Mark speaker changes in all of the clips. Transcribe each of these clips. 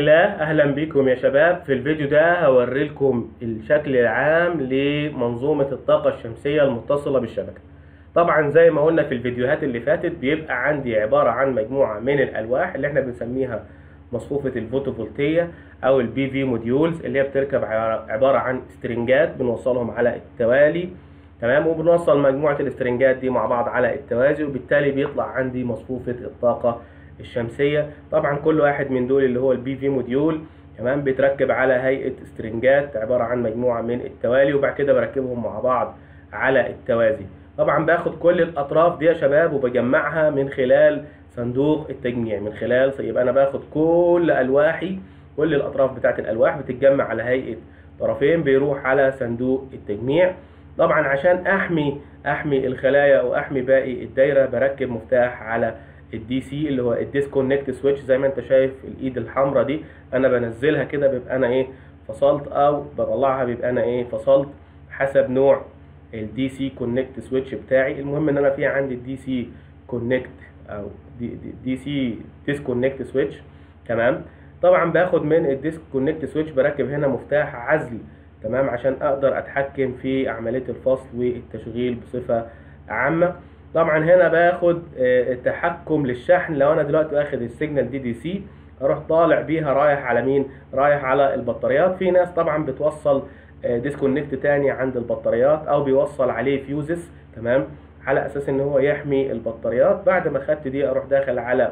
Speaker 1: الله اهلا بكم يا شباب في الفيديو ده هوري لكم الشكل العام لمنظومة الطاقة الشمسية المتصلة بالشبكة طبعا زي ما قلنا في الفيديوهات اللي فاتت بيبقى عندي عبارة عن مجموعة من الالواح اللي احنا بنسميها مصفوفة الفوتوفولتية او البي في موديولز اللي هي بتركب عبارة عن سترنجات بنوصلهم على التوالي تمام وبنوصل مجموعة الاسترنجات دي مع بعض على التوازي وبالتالي بيطلع عندي مصفوفة الطاقة الشمسية طبعا كل واحد من دول اللي هو البي في موديول تمام بيتركب على هيئة سترنجات عبارة عن مجموعة من التوالي وبعد كده بركبهم مع بعض على التوازي طبعا باخد كل الاطراف دي يا شباب وبجمعها من خلال صندوق التجميع من خلال يبقى انا باخد كل الواحي كل الاطراف بتاعت الالواح بتتجمع على هيئة طرفين بيروح على صندوق التجميع طبعا عشان احمي احمي الخلايا واحمي باقي الدايره بركب مفتاح على الدي سي اللي هو الديسكونكت سويتش زي ما انت شايف الايد الحمراء دي انا بنزلها كده بيبقى انا ايه فصلت او بطلعها بيبقى انا ايه فصلت حسب نوع الدي سي كونكت سويتش بتاعي المهم ان انا في عندي الدي سي كونكت او دي, دي, دي سي ديسكونكت سويتش تمام طبعا باخد من الديسكونكت سويتش بركب هنا مفتاح عزل تمام عشان اقدر اتحكم في عمليه الفصل والتشغيل بصفه عامه طبعا هنا باخد التحكم للشحن لو انا دلوقتي واخد السيجنال دي دي سي اروح طالع بيها رايح على مين رايح على البطاريات في ناس طبعا بتوصل ديسكونكت تاني عند البطاريات او بيوصل عليه فيوزز تمام على اساس ان هو يحمي البطاريات بعد ما خدت دي اروح داخل على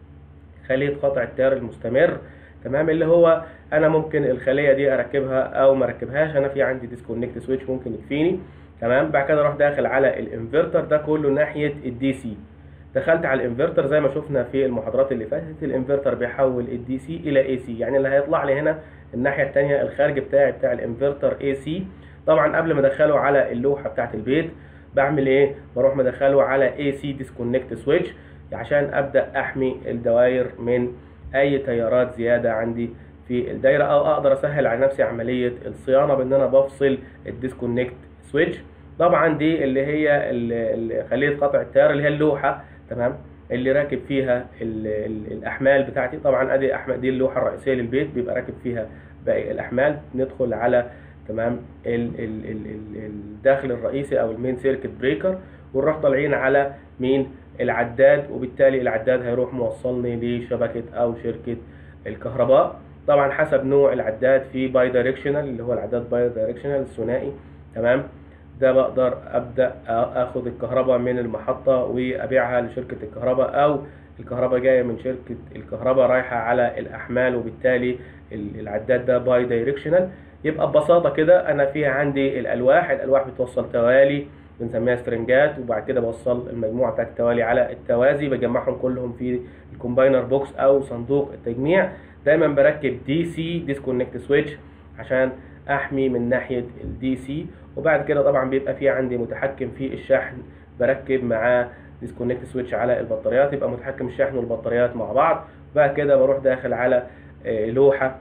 Speaker 1: خليه قطع التيار المستمر تمام اللي هو انا ممكن الخليه دي اركبها او ما اركبهاش انا في عندي ديسكونكت سويتش ممكن يكفيني تمام بعد كده اروح داخل على الانفرتر ده كله ناحيه الدي سي دخلت على الانفرتر زي ما شفنا في المحاضرات اللي فاتت الانفرتر بيحول الدي سي الى اي سي يعني اللي هيطلع لي هنا الناحيه الثانيه الخارج بتاعي بتاع الانفرتر اي سي طبعا قبل ما ادخله على اللوحه بتاعه البيت بعمل ايه بروح مدخله على اي سي ديسكونكت سويتش عشان ابدا احمي الدوائر من اي تيارات زياده عندي في الدايره او اقدر اسهل على نفسي عمليه الصيانه بان انا بفصل الديسكونكت سويتش طبعا دي اللي هي اللي خليه قطع التيار اللي هي اللوحه تمام اللي راكب فيها ال ال الاحمال بتاعتي طبعا ادي احمال دي اللوحه الرئيسيه للبيت بيبقى راكب فيها باقي الاحمال ندخل على تمام ال ال ال ال الداخل الرئيسي او المين سيركت بريكر ونروح طالعين على مين العداد وبالتالي العداد هيروح موصلني لشبكه او شركه الكهرباء طبعا حسب نوع العداد في باي دايركشنال اللي هو العداد باي دايركشنال الثنائي تمام ده بقدر ابدا اخد الكهرباء من المحطه وابيعها لشركه الكهرباء او الكهرباء جايه من شركه الكهرباء رايحه على الاحمال وبالتالي العداد ده باي دايركشنال يبقى ببساطه كده انا في عندي الالواح الالواح بتوصل توالي بنسميها سترنجات وبعد كده بوصل المجموعه بتاعت التوالي على التوازي بجمعهم كلهم في الكومباينر بوكس او صندوق التجميع دايما بركب دي سي ديسكونكت سويتش عشان احمي من ناحيه الدي سي وبعد كده طبعا بيبقى في عندي متحكم في الشحن بركب معاه ديسكونكت سويتش على البطاريات يبقى متحكم الشحن والبطاريات مع بعض وبعد كده بروح داخل على لوحه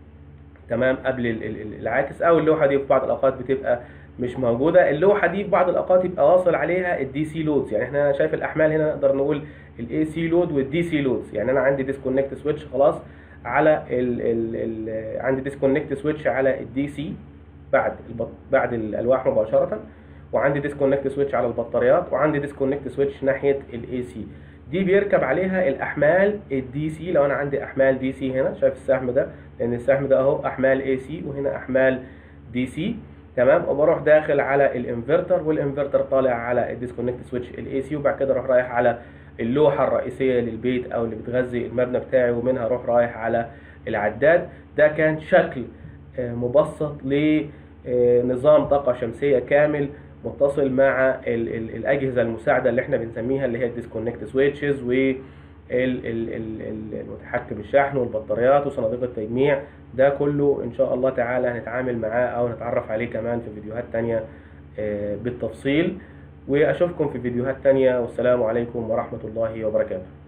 Speaker 1: تمام قبل العاكس او اللوحه دي في بعض الاوقات بتبقى مش موجوده اللوحه دي في بعض الاوقات يبقى واصل عليها الدي سي لودز يعني احنا شايف الاحمال هنا نقدر نقول الاي سي لود والدي سي لودز يعني انا عندي ديسكونكت سويتش خلاص على ال ال ال عندي ديسكونكت سويتش على الدي سي بعد البط... بعد الالواح مباشره وعندي ديسكونكت سويتش على البطاريات وعندي ديسكونكت سويتش ناحيه الاي سي دي بيركب عليها الاحمال الدي سي لو انا عندي احمال دي سي هنا شايف السهم ده لان السهم ده اهو احمال اي سي وهنا احمال دي سي تمام وبروح داخل على الانفرتر والانفرتر طالع على الديسكونكت سويتش الاي سي وبعد كده اروح رايح على اللوحه الرئيسيه للبيت او اللي بتغذي المبنى بتاعي ومنها اروح رايح على العداد ده كان شكل مبسط لنظام طاقه شمسيه كامل متصل مع ال ال الاجهزه المساعده اللي احنا بنسميها اللي هي الديسكونكت سويتشز والمتحكم الشحن والبطاريات وصناديق التجميع ده كله ان شاء الله تعالى هنتعامل معاه او نتعرف عليه كمان في فيديوهات تانية بالتفصيل واشوفكم في فيديوهات تانية والسلام عليكم ورحمة الله وبركاته